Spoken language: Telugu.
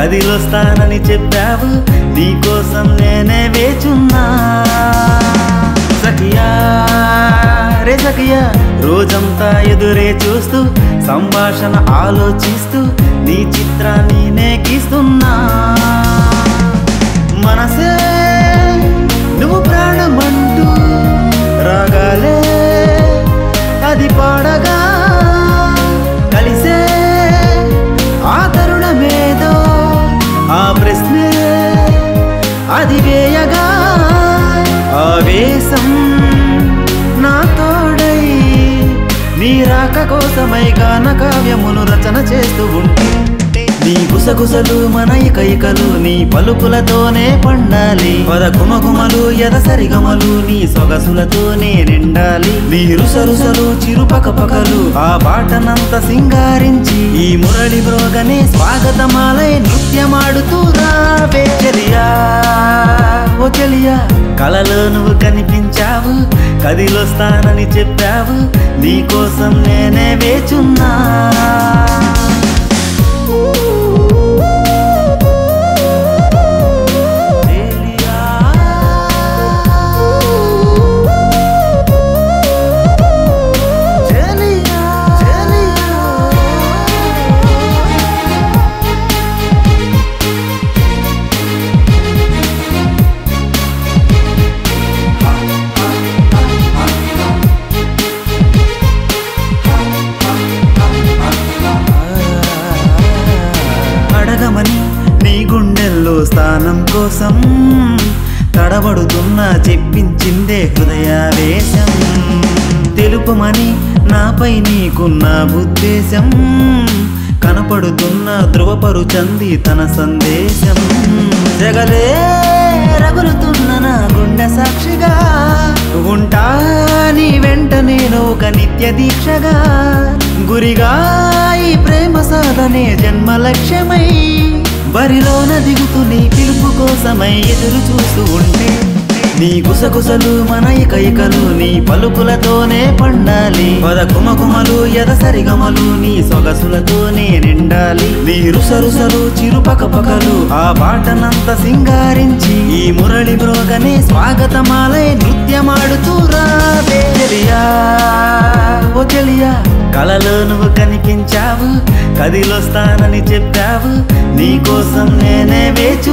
కదిలొస్తానని చెప్పావు నీకోసం నేనే వేచున్నా సఖియా రే సఖియా రోజంతా ఎదురే చూస్తూ సంభాషణ ఆలోచిస్తూ నీ చిత్రాన్ని నే గీస్తున్నా మనసే నువ్వు ప్రాణమంటూ రాగాలే అది పాడగా కలిసే ఆ తరుణమేదో ఆ ప్రశ్నే అది వేయగా ఆవేశం నా తోడై నీ రాక కోసమై గాన కావ్యమును రచన చేస్తూ ఉంటే నీ గుసగుసలు మన ఇకైకలు నీ పలుకులతోనే పండాలి పద గుమగుమలు ఎదసరిగమలు నీ సొగసులతోనే నిండాలి నీ రుసరుసలు చిరుపకపకలు ఆ పాటనంత సింగారించి ఈ మురళి బ్రోగనే స్వాగతమాలై నృత్యమాడుతూ రావే చెలియా ఓ చెలియా కలలో నువ్వు కనిపించావు కదిలొస్తానని చెప్పావు నీకోసం నేనే వేచున్నా చెలియా చెలియా చెలియా అడగమని నీ గుండెల్లో స్థానం కోసం తడబడుతున్నా చెప్పించిందే హృదయావేశం తెలుపమని నాపై నీకున్న ఉద్దేశం కనపడుతున్న ధృవపరుచంది తన సందేశం జగలే రగులుతున్న నా గుండె సాక్షిగా ఉంటా నీ వెంట నేను ఒక నిత్య దీక్షగా గురిగా ఈ ప్రేమ సాధనే జన్మ లక్ష్యమై బరిలోన దిగుతూ నీ పిలుపు కోసమై ఎదురు చూస్తూ ఉంటే నీ గుసగుసలు మన ఇకైకలు నీ పలుకులతోనే పండాలి పద కుమకుమలు ఎదసరిగమలు నీ సొగసులతోనే నిండాలి నీ రుసరుసలు చిరుపకపకలు ఆ బాటనంత సింగారించి ఈ మురళి బ్రోగనే స్వాగతమాలై నృత్యమాడుతూ రావే చెలియా ఓ చెలియా కలలో నువ్వు కనిపించావు కదిలొస్తానని చెప్పావు నీకోసం నేనే వేచు